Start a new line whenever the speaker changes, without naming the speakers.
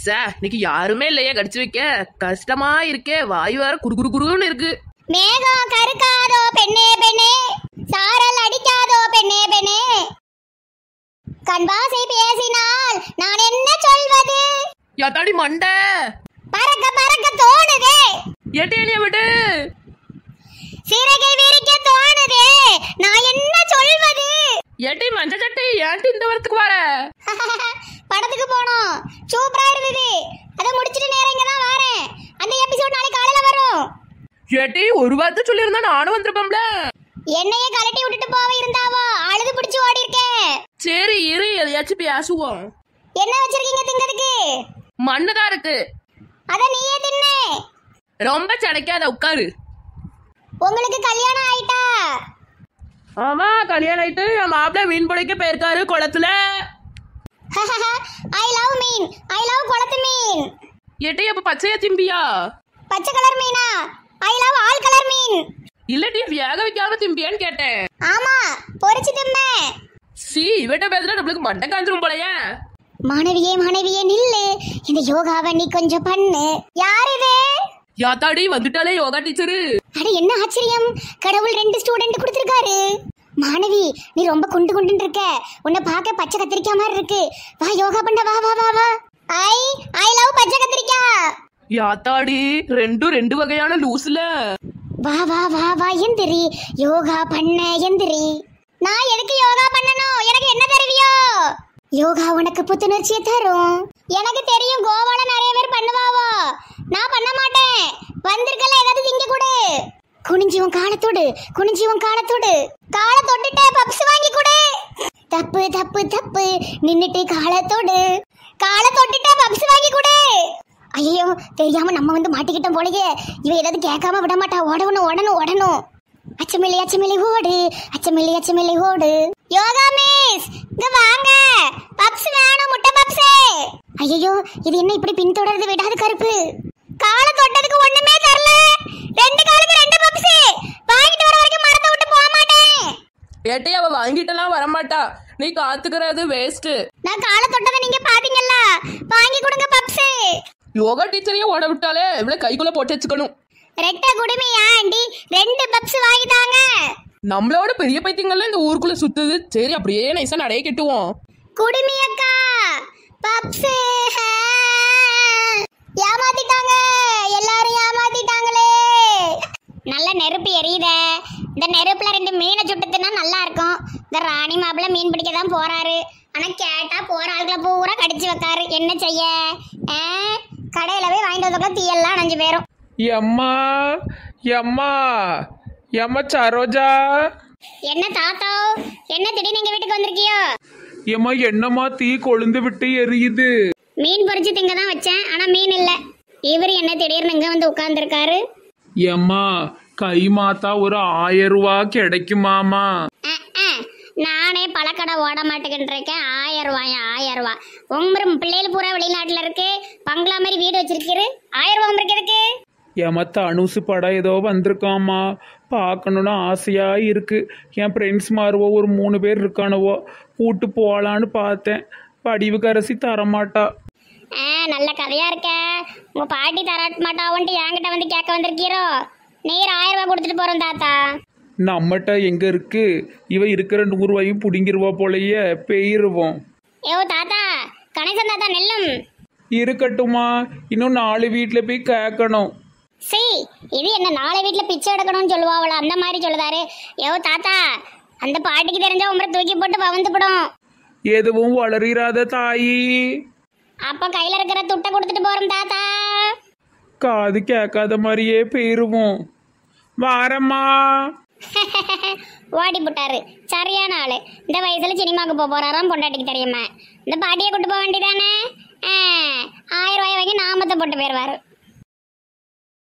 சே இன்னைக்கு யாருமே இல்லையே கடிச்சு வைக்க கஷ்டமா இருக்கே வாய் வேற குறு குறு குருன்னு இருக்கு
மேகம் கருக்காதோ பெண்ணே பெண்ணே சாரல் அடிக்காதோ பெண்ணே பெண்ணே கண்பாசை பேசினால் நான் என்ன சொல்வது
யாத்தாடி மண்டை
பறக்க பறக்க தோணுதே
ஏட்டியனிய விடு
சிறகை விரிக்க தோணுதே நான் என்ன சொல்வது
ஏட்டி மஞ்ச சட்டி ஏன்டி இந்த வரத்துக்கு வர
படத்துக்கு போனோம் சூப்பரா இருந்தது அதை முடிச்சிட்டு நேரம் இங்க தான் வரேன் அந்த எபிசோட் நாளைக்கு காலையில வரும்
ஏட்டி ஒரு வார்த்தை சொல்லியிருந்தா நானும் வந்திருப்பேன்ல
என்னையே கலட்டி விட்டுட்டு போவ இருந்தாவோ அழுது பிடிச்சு ஓடி இருக்கேன்
சரி இரு எதையாச்சும் பேசுவோம்
என்ன வச்சிருக்கீங்க திங்கிறதுக்கு
மண்ணு தான் இருக்கு
அத நீயே தின்னு
ரொம்ப சடைக்காத உட்காரு
உங்களுக்கு கல்யாணம் ஆயிட்டா
ஆமா கல்யாணம் ஆயிட்டு என் மாப்பிள்ள மீன் பிடிக்க போயிருக்காரு குளத்துல
I love mean I love குளத்து மீன்
ஏட்டி அப்ப பச்சையா திம்பியா
பச்சை கலர் மீனா ஐ லவ் ஆல் கலர் மீன்
இல்லட்டி வேக வைக்காம திம்பியான்னு கேட்டேன்
ஆமா பொரிச்சு திம்மே
சி இவட்ட பேசுனா நம்மளுக்கு மண்டை காஞ்சிரும் போலயே
மாணவியே மாணவியே நில்லு இந்த யோகாவை நீ கொஞ்சம் பண்ணு யார் இது
யாத்தாடி வந்துட்டாலே யோகா டீச்சரு
அட என்ன ஆச்சரியம் கடவுள் ரெண்டு ஸ்டூடெண்ட் கொடுத்திருக்காரு மாணவி நீ ரொம்ப குண்டு குண்டுன்னு இருக்க உன்னை பார்க்க பச்சை கத்திரிக்காய் மாதிரி இருக்கு வா யோகா பண்ண வா வா வா வா ஐ ஐ லவ் பச்சை கத்திரிக்காய்
யாத்தாடி ரெண்டும் ரெண்டு வகையான லூஸ்ல
வா வா வா வா எந்திரி யோகா பண்ண எந்திரி நான் எதுக்கு யோகா பண்ணணும் எனக்கு என்ன தருவியோ யோகா உனக்கு புத்துணர்ச்சியை தரும் எனக்கு தெரியும் கோவால நிறைய பேர் பண்ணுவாவோ நான் பண்ண மாட்டேன் வந்திருக்கல ஏதாவது திங்க கொடு குனிஞ்சி உன் காலத்தோடு குனிஞ்சி உன் காலத்தோடு காலை தொட்டுட்ட பப்ஸ் வாங்கி கொடு தப்பு தப்பு தப்பு நின்னுட்டு காலத்தோடு காலை தொட்டுட்ட பப்ஸ் வாங்கி கொடு ஐயோ தெரியாம நம்ம வந்து மாட்டிக்கிட்டோம் போலயே இவ ஏதாவது கேட்காம விட மாட்டா ஓடணும் ஓடணும் ஓடணும் அச்சமில்லை அச்சமில்லை ஓடு அச்சமில்லை அச்சமில்லை ஓடு யோகா மிஸ் இங்க வாங்க பப்ஸ் வேணும் முட்டை பப்ஸே ஐயோ இது என்ன இப்படி பின்தொடர்ந்து விடாது கருப்பு காலை தொட்டதுக்கு ஒண்ணுமே தரல ரெண்டு காலுக்கு ரெண்டு பப்ஸ் வாங்கிட்டு வர வரைக்கும் மரத்தை விட்டு போக மாட்டேன்
ஏட்டி அவ வாங்கிட்டெல்லாம் வரமாட்டா நீ காத்துக்கிறது வேஸ்ட்
நான் காலை தொட்டதை நீங்க பாத்தீங்கல்ல வாங்கி கொடுங்க பப்ஸ்
யோகா டீச்சரையே ஓட விட்டாலே இவ்வளவு கைக்குள்ள போட்டு வச்சுக்கணும்
ரெட்டை குடுமையா ஆண்டி ரெண்டு பப்ஸ் வாங்கி தாங்க
நம்மளோட பெரிய பைத்தியங்கள்லாம் இந்த ஊருக்குள்ள சுத்துது சரி அப்படியே நைஸா நடைய கெட்டுவோம்
குடுமி அக்கா பப்ஸ் ஏமாத்திட்டாங்க எல்லாரும் ஏமாத்திட்டாங்களே நல்ல நெருப்பு எரியுதே இந்த நெருப்புல ரெண்டு மீனை சுட்டுதுன்னா நல்லா இருக்கும் இந்த ராணி மாப்பிள்ள மீன் பிடிக்க தான் போறாரு ஆனா கேட்டா போற ஆளுகளை பூரா கடிச்சு வைக்காரு என்ன செய்ய ஆ, கடையில போய் வாங்கிட்டு வந்தப்ப தீயெல்லாம் அணைஞ்சு போயிரும்
எம்மா எம்மா எம்மா சரோஜா
என்ன தாத்தா என்ன திடீர்னு எங்க வீட்டுக்கு வந்திருக்கியோ
எம்மா என்னம்மா தீ கொழுந்து விட்டு எரியுது
மீன் பொரிச்சு திங்க தான் வச்சேன் ஆனா மீன் இல்ல இவர் என்ன திடீர்னு இங்க வந்து உட்கார்ந்துருக்காரு
எம்மா கை மாத்தா ஒரு ஆயிரம் ரூபா கிடைக்குமாமா
அஹ், அஹ். நானே பழக்கடை ஓட மாட்டேங்கின்றிருக்கேன் ஆயிரம் ரூபாயா ஆயிரம் ரூபா உங்க பிள்ளைகள் பூரா வெளிநாட்டுல இருக்கு பங்களா மாதிரி வீடு வச்சிருக்கீரு ஆயிரம் ரூபாய் உங்களுக்கு எதுக்கு
ஏமா தனுசு படம் ஏதோ வந்திருக்காம்மா பார்க்கணுன்னு ஆசையா இருக்கு என் ஃப்ரெண்ட்ஸ் மாறுவோ ஒரு மூணு பேர் இருக்கானுவோ கூட்டு போகலான்னு பார்த்தேன் படிவுக்கரசி தரமாட்டா
ஆ நல்ல கதையா இருக்க உங்க பாட்டி தர மாட்டாவுன்ட்டு என்கிட்ட வந்து கேட்க வந்திருக்கீரோ நீர் ஆயிரம் ரூபாய் கொடுத்துட்டு போறோம் தாத்தா
நம்மகிட்ட எங்க இருக்கு இவ இருக்கிற நூறுரூவாயும் பிடுங்கிருவா போலயே பெயிருவோம்
ஏவோ தாத்தா கணேசன் தாத்தா நெல்லும்
இருக்கட்டுமா இன்னும் நாலு வீட்டில் போய் கேட்கணும்
சி இது என்ன நாளை வீட்ல பிச்சை எடுக்கணும்னு சொல்லுவாங்களா அந்த மாதிரி சொல்லுதாரு ஏவோ தாத்தா அந்த பாட்டிக்கு தெரிஞ்சா உங்களை தூக்கி போட்டு பவந்துப்படும்
எதுவும் வளரிராத தாயி
அப்போ கையில இருக்கிற துட்டை கொடுத்துட்டு போறோம் தாத்தா
காது கேட்காத மாதிரியே போயிருவோம் வாரம்மா
ஓடி போட்டாரு சரியான ஆளு இந்த வயசுல சினிமாக்கு போக போறாராம் பொண்டாட்டிக்கு தெரியுமா இந்த பாட்டியை கூட்டு போக வேண்டியதானே ஆயிரம் ரூபாய் வாங்கி நாமத்தை போட்டு போயிடுவாரு